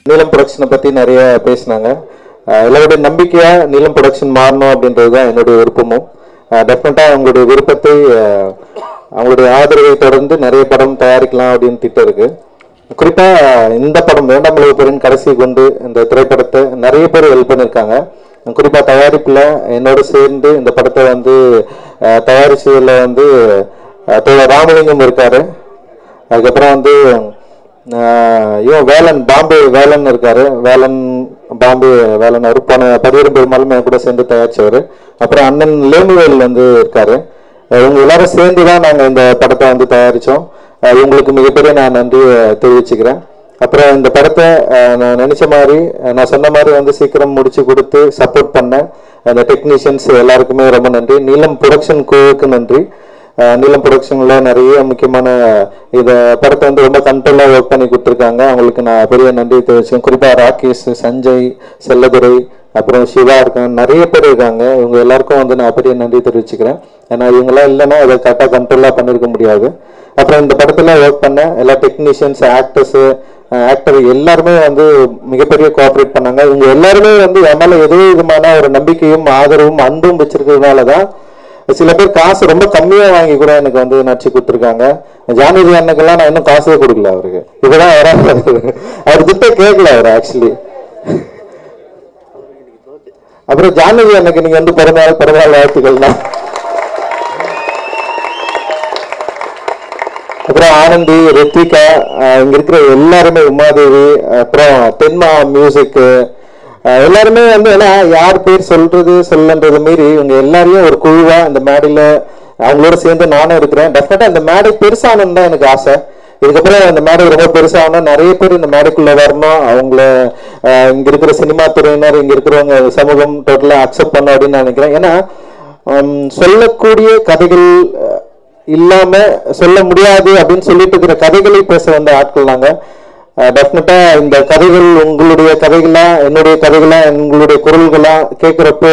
நீலம் ப்ரொடக்ஷனை பற்றி நிறைய பேசினாங்க அஹ் எல்லாருடைய நம்பிக்கையா நீலம் ப்ரொடக்ஷன் மாறணும் அப்படின்றது தான் என்னுடைய விருப்பமும் டெஃபினட்டாக அவங்களுடைய விருப்பத்தை அஹ், அவங்களுடைய ஆதரவை தொடர்ந்து நிறைய படம் தயாரிக்கலாம் அப்படின்னு திட்டம் இருக்கு குறிப்பா இந்த படம் வேண்டாம் உலகப்பெரின் கடைசி கொண்டு இந்த திரைப்படத்தை நிறைய பேர் ஹெல்ப் பண்ணியிருக்காங்க குறிப்பா தயாரிப்புல என்னோட சேர்ந்து இந்த படத்தை வந்து அஹ், தயாரிச்சதுல வந்து அஹ், தோழர் ராமலிங்கம் இருக்காரு அதுக்கப்புறம் வந்து ஆஹ் இவன் வேலன் பாம்பே வேலன் இருக்காரு வேலன் பாம்பே வேலன் அவர் போன பதிவேறு பெருமாளும் என் கூட சேர்ந்து தயாரிச்சவர் அப்புறம் அண்ணன் லேமுவேல் வந்து இருக்காரு அஹ் இவங்க எல்லாரும் சேர்ந்து தான் நாங்கள் இந்த படத்தை வந்து தயாரித்தோம் இவங்களுக்கு மிகப்பெரிய நான் நன்றி தெரிவிச்சுக்கிறேன் அப்புறம் இந்த படத்தை அஹ், நான் நினைச்ச மாதிரி அஹ், நான் சொன்ன மாதிரி வந்து சீக்கிரம் முடிச்சு கொடுத்து சப்போர்ட் பண்ண அந்த டெக்னீஷியன்ஸ் எல்லாருக்குமே ரொம்ப நன்றி நீலம் ப்ரொடக்ஷன் குழுவுக்கு நன்றி அஹ் நீலம் ப்ரொடக்ஷன்ல நிறைய முக்கியமான இத படத்தை வந்து ரொம்ப கண்ட்ரோலாக ஒர்க் பண்ணி கொடுத்துருக்காங்க அவங்களுக்கு நான் பெரிய நன்றி தெரிவிச்சேன் குறிப்பா ராகேஷ் சஞ்சய் செல்லதுரை அப்புறம் சிவா இருக்காங்க நிறைய பேர் இருக்காங்க இவங்க எல்லாருக்கும் வந்து நான் பெரிய நன்றி தெரிவிச்சுக்கிறேன் ஏன்னா இவங்கெல்லாம் இல்லைன்னா அதை கரெக்டாக கண்ட்ரோலாக பண்ணியிருக்க முடியாது அப்புறம் இந்த படத்துல ஒர்க் பண்ண எல்லா டெக்னீஷியன்ஸ் ஆக்டர்ஸ் ஆக்டர் எல்லாருமே வந்து மிகப்பெரிய கோஆப்ரேட் பண்ணாங்க இவங்க எல்லாருமே வந்து என் மேல ஏதோ விதமான ஒரு நம்பிக்கையும் ஆதரவும் அன்பும் வச்சிருக்கிறதுனால தான் சில பேர் காசு ரொம்ப கம்மியா வாங்கி கூட எனக்கு வந்து நடிச்சு கொடுத்துருக்காங்க ஜானகி அண்ணக்கெல்லாம் நான் இன்னும் காசே கொடுக்கல அவருக்கு இப்பதான் வராங்க அவர் கிட்ட கேட்கல அவர் ஆக்சுவலி அப்புறம் ஜானகி அண்ணக்கு நீங்க வந்து பிறந்தநாள் பிறந்தநாள் வாழ்த்துக்கள்னா அப்புறம் ஆனந்தி ரித்விகா அஹ் இங்க இருக்கிற எல்லாருமே உமாதேவி அப்புறம் தென்மா மியூசிக் எல்லாருமே வந்து ஏன்னா யார் பேர் சொல்றது சொல்லன்றது மீறி இவங்க எல்லாரையும் ஒரு குழுவா இந்த மேடையில அவங்களோட சேர்ந்து நானும் இருக்கிறேன் டெஃபினட்டா இந்த மேடை பெருசாகணும்னு தான் எனக்கு ஆசை இதுக்கப்புறம் இந்த மேடை ரொம்ப பெருசாகணும் நிறைய பேர் இந்த மேடைக்குள்ள வரணும் அவங்கள அஹ் இங்க இருக்கிற சினிமா துறையினர் இங்க இருக்கிறவங்க சமூகம் டோட்டலா அக்செப்ட் பண்ணும் அப்படின்னு நான் நினைக்கிறேன் ஏன்னா ஹம், சொல்லக்கூடிய கதைகள் அஹ், இல்லாம சொல்ல முடியாது அப்படின்னு சொல்லிட்டு இருக்கிற கதைகளை பேச வந்த ஆட்கள் நாங்க டெஃபினட்டா இந்த கதைகள் உங்களுடைய கதைகளா என்னுடைய கதைகளா உங்களுடைய குரல்களா கேட்குறப்போ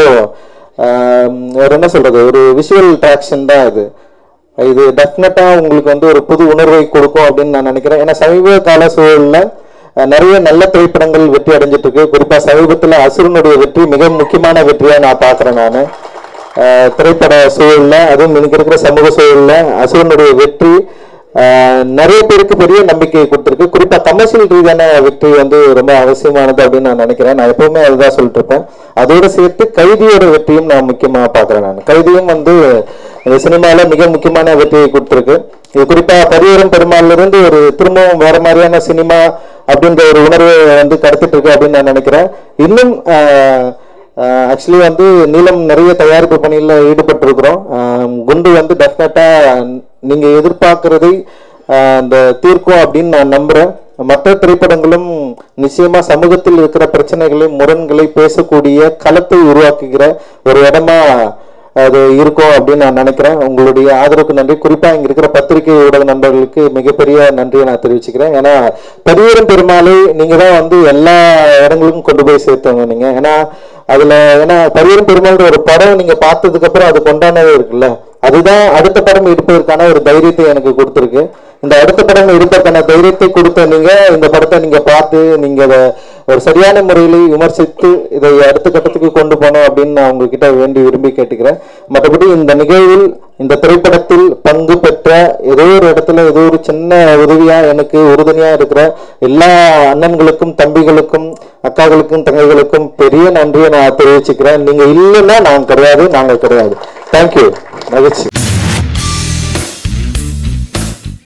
வேற என்ன சொல்றது ஒரு விஷுவல் ட்ராக்ஷன் தான் அது இது டெஃபினட்டா உங்களுக்கு வந்து ஒரு புது உணர்வை கொடுக்கும் அப்படின்னு நான் நினைக்கிறேன் ஏன்னா சமீப கால சூழல்ல அஹ், நிறைய நல்ல திரைப்படங்கள் வெற்றி அடைஞ்சிட்டு இருக்கு குறிப்பா சமீபத்துல அசுரனுடைய வெற்றி மிக முக்கியமான வெற்றியா நான் பாக்குறேன் நான் ஆஹ் திரைப்பட சூழல்ல அதுவும் இன்னைக்கு இருக்கிற சமூக சூழல்ல அசுரனுடைய வெற்றி ஆஹ் நிறைய பேருக்கு பெரிய நம்பிக்கையை கொடுத்துருக்கு குறிப்பா கமர்ஷியல் ரீதியான வெற்றி வந்து ரொம்ப அவசியமானது அப்படின்னு நான் நினைக்கிறேன் நான் எப்பவுமே அதுதான் சொல்லிட்டு இருப்பேன் அதோட சேர்த்து கைதியோட வெற்றியும் நான் முக்கியமா பாக்குறேன் நான் கைதியும் வந்து இந்த சினிமால மிக முக்கியமான வெற்றியை கொடுத்துருக்கு இது குறிப்பா பரிவரம் பெருமாள்ல இருந்து ஒரு திரும்பவும் வேற மாதிரியான சினிமா அப்படின்ற ஒரு உணர்வை வந்து கடத்திட்டு இருக்கு அப்படின்னு நான் நினைக்கிறேன் இன்னும் ஆஹ் ஆக்சுவலி வந்து நீலம் நிறைய தயாரிப்பு பணியில் ஈடுபட்டிருக்கிறோம் ஆஹ் குண்டு வந்து டெஃபினட்டா நீங்க எதிர்பார்க்கறதை ஆஹ் அந்த தீர்க்கும் அப்படின்னு நான் நம்புறேன் மற்ற திரைப்படங்களும் நிச்சயமா சமூகத்தில் இருக்கிற பிரச்சனைகளை முரண்களை பேசக்கூடிய களத்தை உருவாக்குகிற ஒரு இடமா அது இருக்கும் அப்படின்னு நான் நினைக்கிறேன் உங்களுடைய ஆதரவுக்கு நன்றி குறிப்பா இங்க இருக்கிற பத்திரிகை ஊடக நண்பர்களுக்கு மிகப்பெரிய நன்றியை நான் தெரிவிச்சுக்கிறேன் ஏன்னா பெரியவரும் பெருமாளை நீங்க தான் வந்து எல்லா இடங்களுக்கும் கொண்டு போய் சேர்த்தவங்க நீங்க ஏன்னா அதுல ஏன்னா பெரியவரும் பெருமாள்ன்ற ஒரு படம் நீங்க பார்த்ததுக்கு அப்புறம் அது கொண்டாடவே இருக்குல்ல அதுதான் அடுத்த படம் எடுப்பதற்கான ஒரு தைரியத்தை எனக்கு கொடுத்துருக்கு இந்த அடுத்த படம் எடுப்பதற்கான தைரியத்தை கொடுத்த நீங்க இந்த படத்தை நீங்க பார்த்து நீங்க அதை ஒரு சரியான முறையில் விமர்சித்து இதை அடுத்த கட்டத்துக்கு கொண்டு போகணும் அப்படின்னு நான் உங்ககிட்ட வேண்டி விரும்பி கேட்டுக்கிறேன் மற்றபடி இந்த நிகழ்வில் இந்த திரைப்படத்தில் பங்கு பெற்ற ஏதோ ஒரு இடத்துல ஏதோ ஒரு சின்ன உதவியா எனக்கு உறுதுணையா இருக்கிற எல்லா அண்ணன்களுக்கும் தம்பிகளுக்கும் அக்காகளுக்கும் தங்கைகளுக்கும் பெரிய நன்றியை நான் தெரிவிச்சுக்கிறேன் நீங்க இல்லைன்னா நான் கிடையாது நாங்க கிடையாது தேங்க்யூ மகிழ்ச்சி